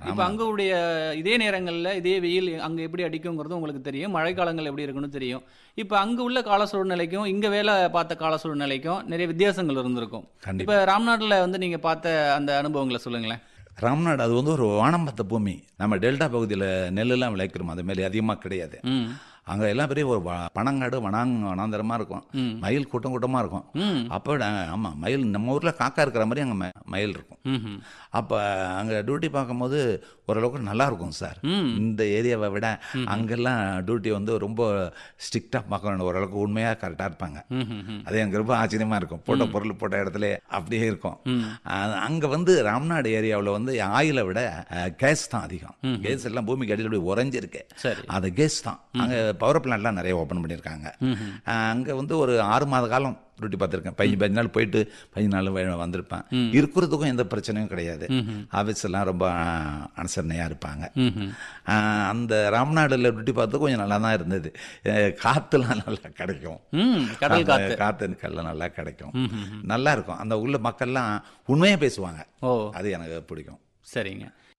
இப்போ அங்கவுடைய இதே நேரங்கள்ல இதே வெயில் அங்க எப்படி அடிக்குங்கிறது உங்களுக்கு தெரியும் மழைக்காலங்கள் எப்படி இருக்குன்னு தெரியும் இப்போ அங்க உள்ள கால சூழ்நிலைக்கும் இங்க வேலை பார்த்த கால சூழ்நிலைக்கும் நிறைய வித்தியாசங்கள் இருந்திருக்கும் கண்டிப்பா இப்போ ராம்நாட்டில் வந்து நீங்க பார்த்த அந்த அனுபவங்களை சொல்லுங்களேன் ராம்நாடு அது வந்து ஒரு வானம்பத்த பூமி நம்ம டெல்டா பகுதியில் நெல்லெல்லாம் விளைக்கிறோம் அது மாதிரி அதிகமாக கிடையாது ம் அங்கே எல்லாம் பெரிய ஒரு வ- பனங்காடு வனாங் வனாந்தரமாக இருக்கும் ம். மயில் கூட்டம் கூட்டமாக இருக்கும் ம் அப்போ ஆமாம் மயில் நம்ம ஊரில் காக்கா இருக்கிற மாதிரி அங்கே மயில் இருக்கும் ம்ஹும். அப்போ அங்கே டியூட்டி பார்க்கும்போது ஓரளவுக்கு நல்லா இருக்கும் சார் ம் இந்த ஏரியாவை விட அங்கெல்லாம் டியூட்டி வந்து ரொம்ப ஸ்ட்ரிக்டாக பார்க்க வேண்டும் ஓரளவுக்கு உண்மையாக கரெக்டாக இருப்பாங்க ம்ஹும். அது எனக்கு ரொம்ப ஆச்சரியமாக இருக்கும் போட்ட பொருள் போட்ட இடத்துல அப்படியே இருக்கும் ம் அங்கே வந்து ராம்நாடு ஏரியாவில் வந்து ஆயிலை விட கேஸ் தான் அதிகம் கேஸ் எல்லாம் பூமிக்கு அடியில் அப்படி உறைஞ்சிருக்கு சரி அது கேஸ் தான் அங்கே பவர் பிளான்ட்லாம் நிறைய ஓப்பன் பண்ணியிருக்காங்க ம்ஹும். அங்கே வந்து ஒரு ஆறு மாத காலம் டியூட்டி பார்த்துருக்கேன் பதினஞ்சு பதினஞ்சு நாள் போயிட்டு பதினஞ்சு நாள் வே- வந்திருப்பேன் இருக்கிறதுக்கும் எந்த பிரச்சனையும் கிடையாது ம்ஹும். ஆஃபீஸ் எல்லாம் ரொம்ப அனுசரணையாக இருப்பாங்க ம்ஹும். ஆஹ் அந்த ராம்நாடுல டியூட்டி பார்த்து கொஞ்சம் நல்லா தான் இருந்தது அஹ் காத்துலாம் நல்லா கிடைக்கும் ம் கடல் காத்து அந்த காத்து கல்லாம் நல்லா கிடைக்கும் ம்ஹும். நல்லா இருக்கும் அந்த உள்ள மக்கள்லாம் உண்மையாக பேசுவாங்க ஓ அது எனக்கு பிடிக்கும் சரிங்க